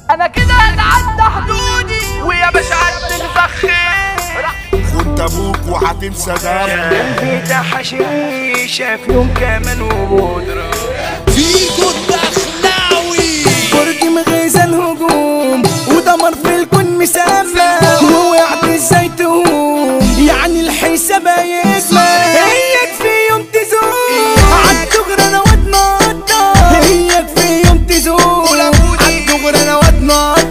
انا كده اتعدى حدودي ويا باشا عندك فخين خد ابوك وهتنسى ده قلبي ده حشيشة في يوم كمان وبودرة فيكو الدخلاوي برج مغيزة الهجوم ودمر في الكون مسافة ووقعت الزيتون يعني الحسابة يسمى هيك في يوم تزول عالدغري انا واد نقطة هيك في يوم تزول عالدغري انا واد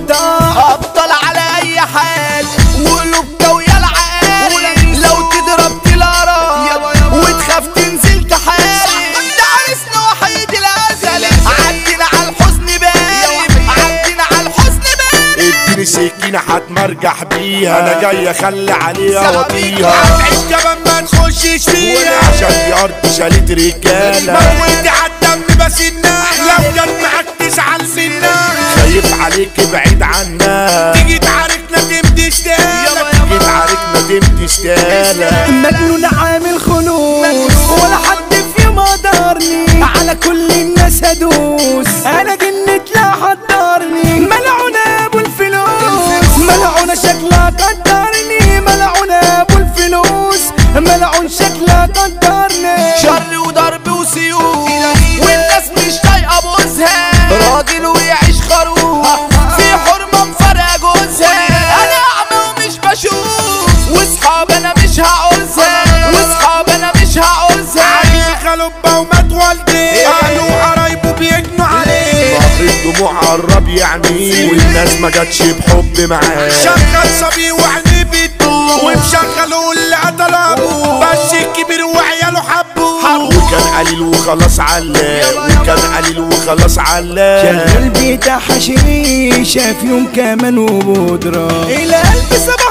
نقطة ابطل على اي حال وقلوب كويا العقال لو تضرب تلارا وتخاف تنزل تحارب ده عرسنا وحيد الازل عدينا على الحزن بارد عدينا على الحزن بارد اديني سكينة هتمرجح بيها انا جاي اخلي عليها واطيها هتعيش كمان ما نخشش فيها عشان دي ارض شالت رجالة موتي عالدم بس النار لو جت معاك تزعل منا خايف عليك بعيد عنها تيجي تعاركنا تمدي اشتغالك جيت عاركنا تمدي اشتالة مجنون عامل خلوص ولا حد فيهم قدرني على كل الناس هدوس انا جنة لا حضرني ملعونة ابو الفلوس ملعونة شكلها قدرني ملعونة ابو الفلوس ملعون شكلها قدرني شر وضرب وسيوف والناس مش طايقه بوزها راجل ويعيش خروف في حرمه مفرقه جوزها انا اعمى ومش بشوف واصحاب انا مش هعوزها واصحاب انا مش هعوزها عايز غلبه ومات والدي اهله وقرايبه بيجنوا عليه نهر الدموع قرب يعني والناس ما جاتش بحب معاه شغل صبي وعينيه بتدوب ومشغله اللي قتل ابوه بس الكبير وعياله حبوه وكان قليل وخلاص علاه وكان قليل وخلاص علاه شغل بيتا حشيشة في يوم كمان وبودرة إلى قلب صباح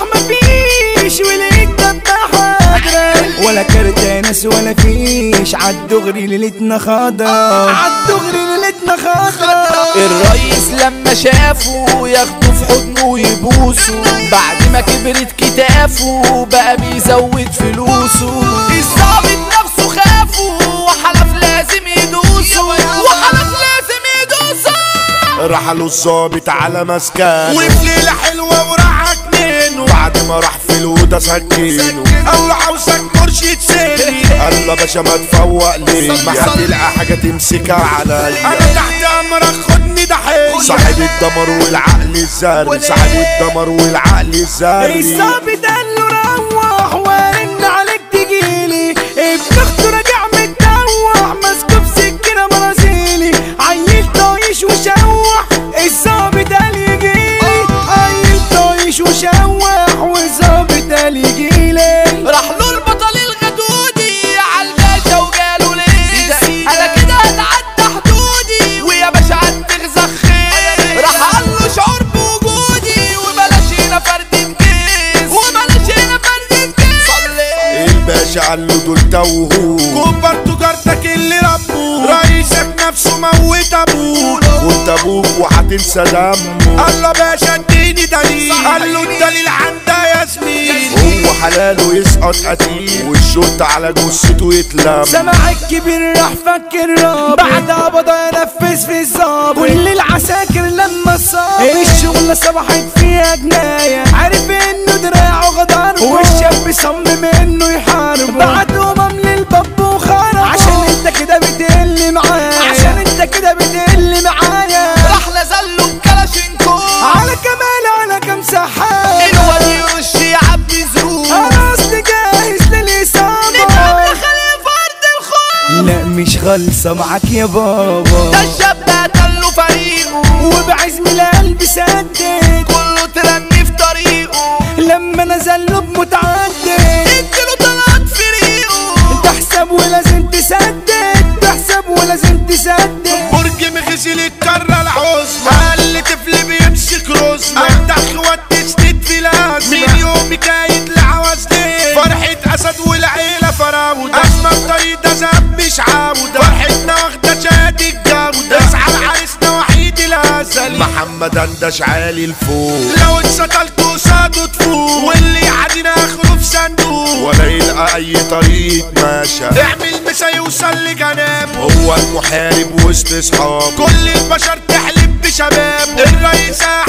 مفيش ولقيت دباحة حاضرة ولا كرتانس ولا فيش عالدغري ليلتنا خضرا عالدغري ليلتنا خضرا الرئيس لما شافه ياخده في حضنه ويبوسه بعد ما كبرت كتافه بقى بيزود فلوسه الظابط نفسه خافه وحلف لازم يدوسه وحلف لازم يدوسه رحلوا الظابط على مسكان وفي ليلة حلوة وراحك منه بعد ما راح في الأوضة سكينه قال له عاوزك مرشد سري قال له باشا ما تفوق ليه ما هتلقى حاجة تمسكها عليا انا تحت امرك خدني ضحية صاحب الدمر والعقل الزاري صاحب الدمر والعقل الزاري الظابط قال له روح وارن عليك تجيلي ابن اخته راجع متنوح ماسكه بسكينه برازيلي عيل طايش وشوح الظابط قال يجيلي عيل طايش وشوح والظابط قال يجيلي راح له البطل الغدودي عالباشا وجاله ليه انا كده هتعدى حدودي ويا باشا هتغزخ خير راح قال له شعور بوجودي وبلاش هنا فرد كيس وبلاش هنا فرد كيس صلي الباشا قال له دول توهو كبر تجارتك اللي ربوه رئيسك نفسه موت ابوه كنت ابوك وهتنسى دمه قال له باشا اديني دليل قال له الدليل عندها ياسمين هو حلاله يسقط قتيل والشرطة على جثته يتلم سمع الكبير راح فكر راب بعد قبضة ينفذ في الظابط كل العساكر لما صاب الشغلة صبحت فيها جناية عارف انه دراعه غدار والشاب صمم انه يحارب بعد امم للباب وخرب عشان انت كده بتقل معايا عشان انت كده بتقل معايا راح نزله بكلاشينكو على كمال على كم سحاب الواد يرش يعبي زروق انا اصلي جاهز للاصابة نتقابل خليفة ارض الخوف لا مش خالصة معاك يا بابا ده الشاب ده قتله فريقه وبعزم القلب سدد كله ترمي في طريقه لما نزل له بمتعدد اديله طلعت في ريقه تحسب ولازم تسدد تحسب ولازم تسدد برج مغسل الكرة العظمى اللي طفل بيمشي كروس افتح اخوات تشتت في لازمة من يومي كايد لعوز ليه فرحة اسد والعيلة فراودة اسمى الطريق ده زاب مش عودة فرحتنا واخدة شهادة الجودة اسعى لعريسنا وحيد الازل محمد اندش عالي لفوق لو اتسطلت قصاده تفوق واللي يعدينا اخره في صندوق ولا يلقى اي طريق ماشى اعمل مسا يوصل لجنابه هو المحارب وسط اصحابه كل البشر تحلف بشباب الرئيس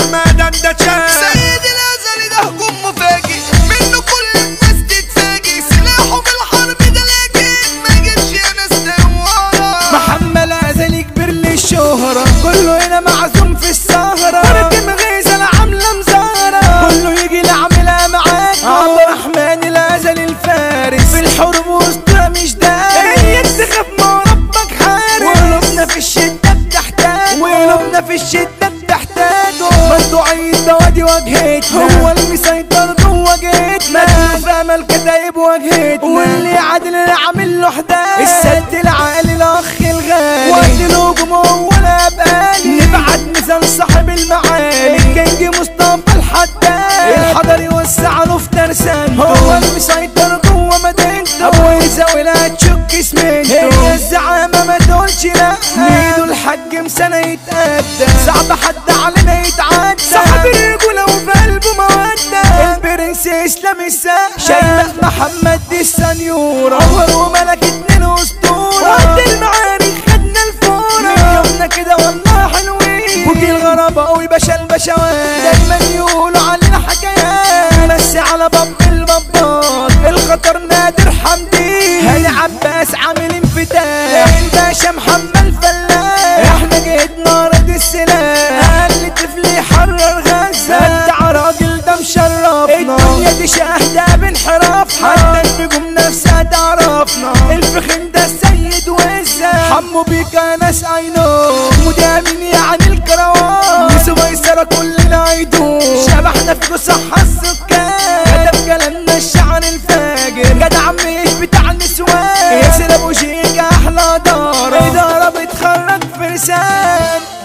الثورة كله هنا معزوم في السهرة مركب غيزة عاملة مزارة كله يجي لعملها معاك عبد الرحمن الازل الفارس في الحروب وسطها مش دارس هي تخاف ما ربك حارس وقلوبنا في الشدة بتحتاج وقلوبنا في الشدة بتحتاجه مصدوعية دوادي واجهتنا هو المسيطر جوه جيتنا مدفوع في امل كتايب واجهتنا واللي عادل اللي عامل له حداد السد العالي الاخ الغالي وقت الهجوم هو انا بقالي نبعت مثال صاحب المعالي الكينج مصطفى الحداد الحضر يوسع له في ترسانته هو المسيطر جوه مدينته ابو يزاوي لا تشك اسمنته هي الزعامة ما تقولش لا ميدو الحاج مسنة يتقدم صعب حد علينا يتعدى صاحب الرجولة وفي قلبه مودة البرنس اسلام السقا شيماء محمد دي السنيورة عمر وملك اتنين اسطورة وقت المعارك خدنا الفورة من يومنا كده والله حلوين بوكي الغرابة قوي باشا البشوات دايما يقولوا علينا حكايات بس على باب البابات الخطر نادر حمدي هاني عباس عامل انفتاح الباشا محمد فلاح احنا جيتنا رد السلاح اقل طفل يحرر غزة بتاع راجل ده مشرفنا الدنيا دي شاهدة بانحراف حتى النجوم نفسها تعرفنا الفخم ده السيد وزة حمو بيكا ناس عينو مدامين يعني الكروان نسوا ميسرة كلنا عيدون شبحنا في صحة السكان كتب كلامنا الشعر الفاجر جدع مش بتاع النسوان ياسر ابو شيك احلى دار اداره بتخرج فرسان